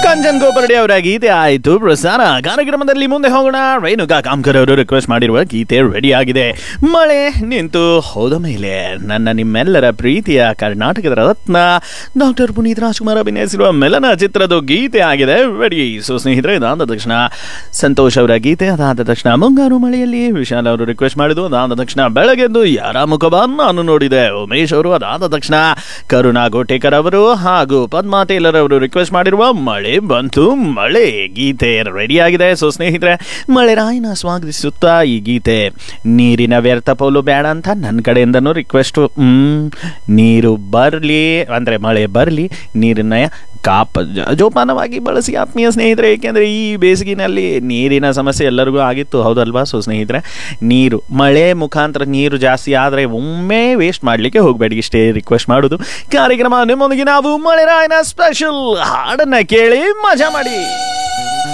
ಕಂಚನ್ ಗೋಪರ್ಡಿ ಅವರ ಗೀತೆ ಆಯಿತು ಪ್ರಸಾರ ಕಾರ್ಯಕ್ರಮದಲ್ಲಿ ಮುಂದೆ ಹೋಗೋಣ ರೇಣುಕಾ ಕಾಮ್ಕರ್ ಅವರು ರಿಕ್ವೆಸ್ಟ್ ಮಾಡಿರುವ ಗೀತೆ ರೆಡಿ ಆಗಿದೆ ಮಳೆ ನಿಂತು ಹೋದ ಮೇಲೆ ನನ್ನ ನಿಮ್ಮೆಲ್ಲರ ಪ್ರೀತಿಯ ಕರ್ನಾಟಕದ ರತ್ನ ಡಾಕ್ಟರ್ ಪುನೀತ್ ರಾಜ್ಕುಮಾರ್ ಅಭಿನಯಿಸಿರುವ ಮೆಲನ ಚಿತ್ರದ ಗೀತೆ ಆಗಿದೆ ರೆಡಿ ಸೊ ಸ್ನೇಹಿತರೆ ಇದಾದ ತಕ್ಷಣ ಸಂತೋಷ್ ಅವರ ಗೀತೆ ಅದಾದ ತಕ್ಷಣ ಮುಂಗಾರು ಮಳೆಯಲ್ಲಿ ವಿಶಾಲ್ ಅವರು ರಿಕ್ವೆಸ್ಟ್ ಮಾಡಿದ್ದು ಅದಾದ ತಕ್ಷಣ ಬೆಳಗ್ಗೆದ್ದು ಯಾರ ಮುಖವನ್ನು ನಾನು ನೋಡಿದೆ ಉಮೇಶ್ ಅವರು ಅದಾದ ತಕ್ಷಣ ಕರುಣಾ ಗೋಟೇಕರ್ ಅವರು ಹಾಗೂ ಪದ್ಮಾ ಟೇಲರ್ ಅವರು ರಿಕ್ವೆಸ್ಟ್ ಮಾಡಿರುವ ಮಳೆ ಬಂತು ಮಳೆ ಗೀತೆ ರೆಡಿ ಆಗಿದೆ ಸೊ ಸ್ನೇಹಿತರೆ ಮಳೆ ರಾಯಿನ ಸ್ವಾಗತಿಸುತ್ತಾ ಈ ಗೀತೆ ನೀರಿನ ವ್ಯರ್ಥ ಪೋಲು ಬೇಡ ಅಂತ ನನ್ನ ಕಡೆಯಿಂದನೂ ರಿಕ್ವೆಸ್ಟ್ ಹ್ಮ್ ನೀರು ಬರಲಿ ಅಂದರೆ ಮಳೆ ಬರಲಿ ನೀರನ್ನ ಕಾಪ ಜ- ಜೋಪಾನವಾಗಿ ಬಳಸಿ ಆತ್ಮೀಯ ಸ್ನೇಹಿತರೆ ಏಕೆಂದರೆ ಈ ಬೇಸಿಗೆನಲ್ಲಿ ನೀರಿನ ಸಮಸ್ಯೆ ಎಲ್ಲರಿಗೂ ಆಗಿತ್ತು ಹೌದಲ್ವಾ ಸೊ ಸ್ನೇಹಿತರೆ ನೀರು ಮಳೆ ಮುಖಾಂತರ ನೀರು ಜಾಸ್ತಿ ಆದರೆ ಒಮ್ಮೆ ವೇಸ್ಟ್ ಮಾಡಲಿಕ್ಕೆ ಹೋಗಬೇಡಿ ಇಷ್ಟೇ ರಿಕ್ವೆಸ್ಟ್ ಮಾಡೋದು ಕಾರ್ಯಕ್ರಮ ನಿಮ್ಮೊಂದಿಗೆ ನಾವು ಮಳೆ ರಾಯನ ಸ್ಪೆಷಲ್ ಹಾಡನ್ನ ಕೇಳಿ ಮಜಾ ಮಾಡಿ